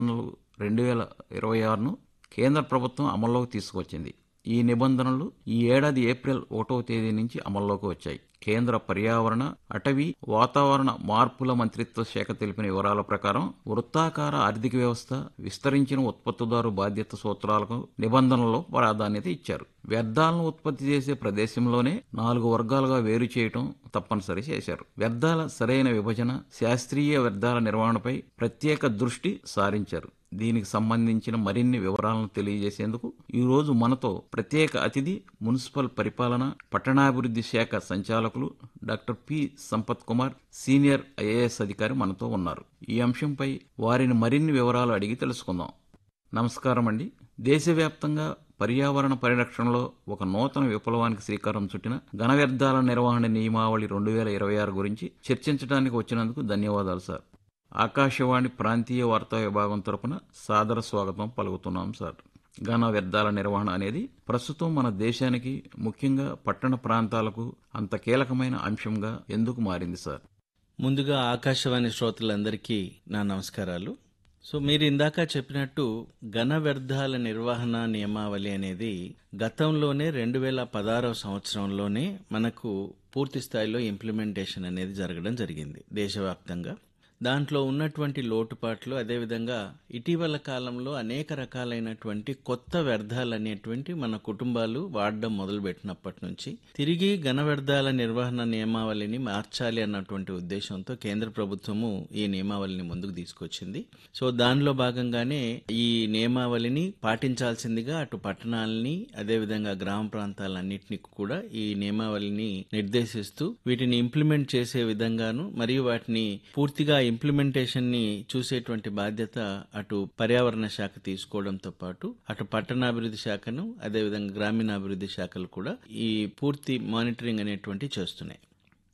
రెండు వేల ఇరవై ఆరును కేంద్ర ప్రభుత్వం అమల్లోకి తీసుకొచ్చింది ఈ నిబంధనలు ఈ ఏడాది ఏప్రిల్ ఒకటవ తేదీ నుంచి అమల్లోకి వచ్చాయి కేంద్ర పర్యావరణ అటవీ వాతావరణ మార్పుల మంత్రిత్వ శాఖ తెలిపిన వివరాల ప్రకారం వృత్తాకార ఆర్థిక వ్యవస్థ విస్తరించిన ఉత్పత్తిదారు బాధ్యత సూత్రాలకు నిబంధనల్లో ప్రాధాన్యత ఇచ్చారు వ్యర్థాలను ఉత్పత్తి చేసే ప్రదేశంలోనే నాలుగు వర్గాలుగా వేరు చేయటం తప్పనిసరి చేశారు వ్యర్థాల సరైన విభజన శాస్త్రీయ వ్యర్థాల నిర్వహణపై ప్రత్యేక దృష్టి సారించారు దీనికి సంబంధించిన మరిన్ని వివరాలను తెలియజేసేందుకు ఈ రోజు మనతో ప్రత్యేక అతిథి మున్సిపల్ పరిపాలన పట్టణాభివృద్ధి శాఖ సంచాలకులు doctor P Sampath Kumar senior IAS అధికారి మనతో ఉన్నారు ఈ అంశంపై వారిని మరిన్ని వివరాలు అడిగి తెలుసుకుందాం నమస్కారం అండి దేశవ్యాప్తంగా పర్యావరణ పరిరక్షణలో ఒక నూతన విప్లవానికి శ్రీకారం చుట్టిన ఘన వ్యర్థాల నిర్వహణ నియమావళి రెండు వేల ఇరవై ఆరు గురించి చర్చించడానికి వచ్చినందుకు ధన్యవాదాలు సార్ ఆకాశవాణి ప్రాంతీయ వార్తా విభాగం తరపున సాదర స్వాగతం పలుకుతున్నాం సార్ ఘన వ్యర్థాల నిర్వహణ అనేది ప్రస్తుతం మన దేశానికి ముఖ్యంగా పట్టణ ప్రాంతాలకు అంత కీలకమైన అంశంగా ఎందుకు మారింది సార్ ముందుగా ఆకాశవాణి శ్రోతలందరికీ నా నమస్కారాలు సో మీరు ఇందాక చెప్పినట్టు ఘన వ్యర్థాల నిర్వహణ నియమావళి అనేది గతంలోనే రెండు వేల పదహారవ సంవత్సరంలోనే మనకు పూర్తి స్థాయిలో ఇంప్లిమెంటేషన్ అనేది జరగడం జరిగింది దేశవ్యాప్తంగా దాంట్లో ఉన్నటువంటి లోటుపాట్లు అదేవిధంగా ఇటీవల కాలంలో అనేక రకాలైనటువంటి కొత్త వ్యర్థాలు అనేటువంటి మన కుటుంబాలు వాడడం మొదలుపెట్టినప్పటి నుంచి తిరిగి ఘన వ్యర్థాల నిర్వహణ నియమావళిని మార్చాలి అన్నటువంటి ఉద్దేశంతో కేంద్ర ప్రభుత్వము ఈ నియమావళిని ముందుకు తీసుకొచ్చింది సో దానిలో భాగంగానే ఈ నియమావళిని పాటించాల్సిందిగా అటు పట్టణాలని అదేవిధంగా గ్రామ ప్రాంతాలన్నింటినీ కూడా ఈ నియమావళిని నిర్దేశిస్తూ వీటిని ఇంప్లిమెంట్ చేసే విధంగాను మరియు వాటిని పూర్తిగా ఇంప్లిమెంటేషన్ ని చూసేటువంటి బాధ్యత అటు పర్యావరణ శాఖ తీసుకోవడంతో పాటు అటు పట్టణాభివృద్ధి శాఖను అదేవిధంగా గ్రామీణాభివృద్ధి శాఖలు కూడా ఈ పూర్తి మానిటరింగ్ అనేటువంటి చేస్తున్నాయి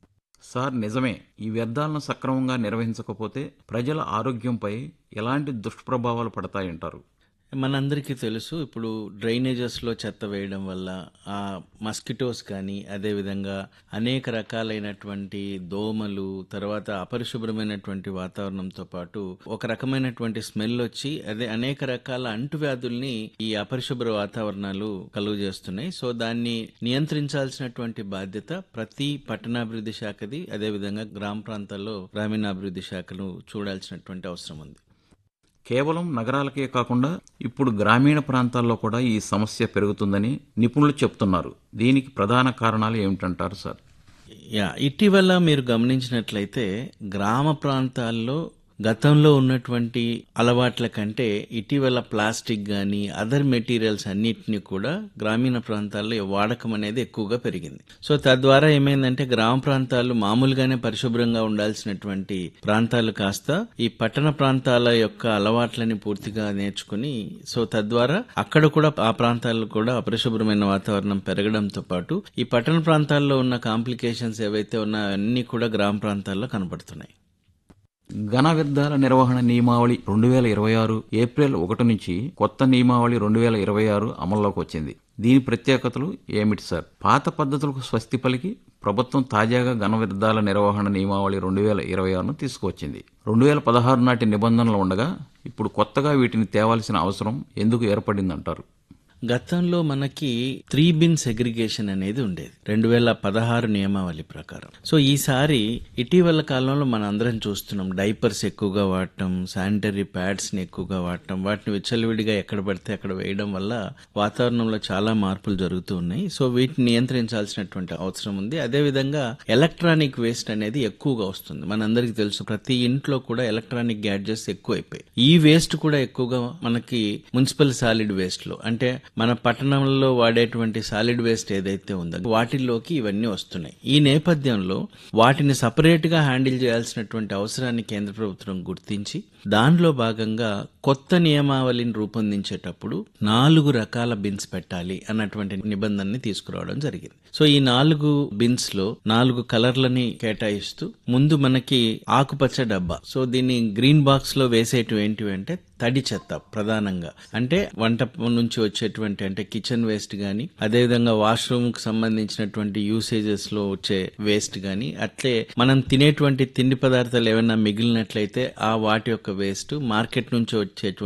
సార్ నిజమే ఈ వ్యర్థాలను సక్రమంగా నిర్వహించకపోతే ప్రజల ఆరోగ్యంపై ఎలాంటి దుష్ప్రభావాలు పడతాయంటారు మనందరికీ తెలుసు ఇప్పుడు డ్రైనేజెస్లో చెత్త వేయడం వల్ల ఆ మస్కిటోస్ కానీ అదేవిధంగా అనేక రకాలైనటువంటి దోమలు తర్వాత అపరిశుభ్రమైనటువంటి వాతావరణంతో పాటు ఒక రకమైనటువంటి స్మెల్ వచ్చి అదే అనేక రకాల అంటువ్యాధుల్ని ఈ అపరిశుభ్ర వాతావరణాలు కలుగు చేస్తున్నాయి సో దాన్ని నియంత్రించాల్సినటువంటి బాధ్యత ప్రతి పట్టణాభివృద్ధి శాఖది అదేవిధంగా గ్రామ ప్రాంతాల్లో గ్రామీణాభివృద్ధి శాఖలు చూడాల్సినటువంటి అవసరం ఉంది కేవలం నగరాలకే కాకుండా ఇప్పుడు గ్రామీణ ప్రాంతాల్లో కూడా ఈ సమస్య పెరుగుతుందని నిపుణులు చెప్తున్నారు దీనికి ప్రధాన కారణాలు ఏమిటంటారు సార్ యా ఇటీవల మీరు గమనించినట్లయితే గ్రామ ప్రాంతాల్లో గతంలో ఉన్నటువంటి అలవాట్ల కంటే ఇటీవల ప్లాస్టిక్ కానీ అదర్ మెటీరియల్స్ అన్నిటిని కూడా గ్రామీణ ప్రాంతాల్లో వాడకం అనేది ఎక్కువగా పెరిగింది సో తద్వారా ఏమైందంటే గ్రామ ప్రాంతాలు మామూలుగానే పరిశుభ్రంగా ఉండాల్సినటువంటి ప్రాంతాలు కాస్త ఈ పట్టణ ప్రాంతాల యొక్క అలవాట్లని పూర్తిగా నేర్చుకుని సో తద్వారా అక్కడ కూడా ఆ ప్రాంతాల్లో కూడా అపరిశుభ్రమైన వాతావరణం పెరగడంతో పాటు ఈ పట్టణ ప్రాంతాల్లో ఉన్న కాంప్లికేషన్స్ ఏవైతే ఉన్నాయో అన్ని కూడా గ్రామ ప్రాంతాల్లో కనబడుతున్నాయి ఘన వ్యర్థాల నిర్వహణ నియమావళి రెండు వేల ఇరవై ఆరు ఏప్రిల్ ఒకటి నుంచి కొత్త నియమావళి రెండు వేల ఇరవై ఆరు అమల్లోకి వచ్చింది దీని ప్రత్యేకతలు ఏమిటి సార్ పాత పద్ధతులకు స్వస్తి పలికి ప్రభుత్వం తాజాగా ఘన వ్యర్థాల నిర్వహణ నియమావళి రెండు వేల ఇరవై ఆరును తీసుకువచ్చింది రెండు వేల పదహారు నాటి నిబంధనలు ఉండగా ఇప్పుడు కొత్తగా వీటిని తేవాల్సిన అవసరం ఎందుకు ఏర్పడిందంటారు గతంలో మనకి త్రీ బిన్ సెగ్రిగేషన్ అనేది ఉండేది రెండు వేల పదహారు నియమావళి ప్రకారం సో ఈసారి ఇటీవల కాలంలో మన అందరం చూస్తున్నాం డైపర్స్ ఎక్కువగా వాడటం శానిటరీ ప్యాడ్స్ ని ఎక్కువగా వాడటం వాటిని విచ్చలవిడిగా ఎక్కడ పడితే అక్కడ వేయడం వల్ల వాతావరణంలో చాలా మార్పులు జరుగుతూ ఉన్నాయి సో వీటిని నియంత్రించాల్సినటువంటి అవసరం ఉంది అదేవిధంగా ఎలక్ట్రానిక్ వేస్ట్ అనేది ఎక్కువగా వస్తుంది మనందరికీ తెలుసు ప్రతి ఇంట్లో కూడా ఎలక్ట్రానిక్ గ్యాడ్జెట్స్ ఎక్కువైపోయాయి ఈ వేస్ట్ కూడా ఎక్కువగా మనకి మున్సిపల్ సాలిడ్ వేస్ట్ లో అంటే మన పట్టణంలో వాడేటువంటి సాలిడ్ వేస్ట్ ఏదైతే ఉందో వాటిల్లోకి ఇవన్నీ వస్తున్నాయి ఈ నేపథ్యంలో వాటిని సపరేట్ గా హ్యాండిల్ చేయాల్సినటువంటి అవసరాన్ని కేంద్ర ప్రభుత్వం గుర్తించి దానిలో భాగంగా కొత్త నియమావళిని రూపొందించేటప్పుడు నాలుగు రకాల బిన్స్ పెట్టాలి అన్నటువంటి నిబంధనని తీసుకురావడం జరిగింది సో ఈ నాలుగు బిన్స్ లో నాలుగు కలర్లని కేటాయిస్తూ ముందు మనకి ఆకుపచ్చ డబ్బా సో దీన్ని గ్రీన్ బాక్స్ లో వేసేటివి ఏంటివి అంటే తడి చెత్త ప్రధానంగా అంటే వంట నుంచి వచ్చేటువంటి అంటే కిచెన్ వేస్ట్ గాని అదేవిధంగా వాష్రూమ్ కు సంబంధించినటువంటి యూసేజెస్ లో వచ్చే వేస్ట్ గాని అట్లే మనం తినేటువంటి తిండి పదార్థాలు ఏమైనా మిగిలినట్లయితే ఆ వాటి యొక్క వేస్ట్ మార్కెట్ నుంచి వచ్చేటువంటి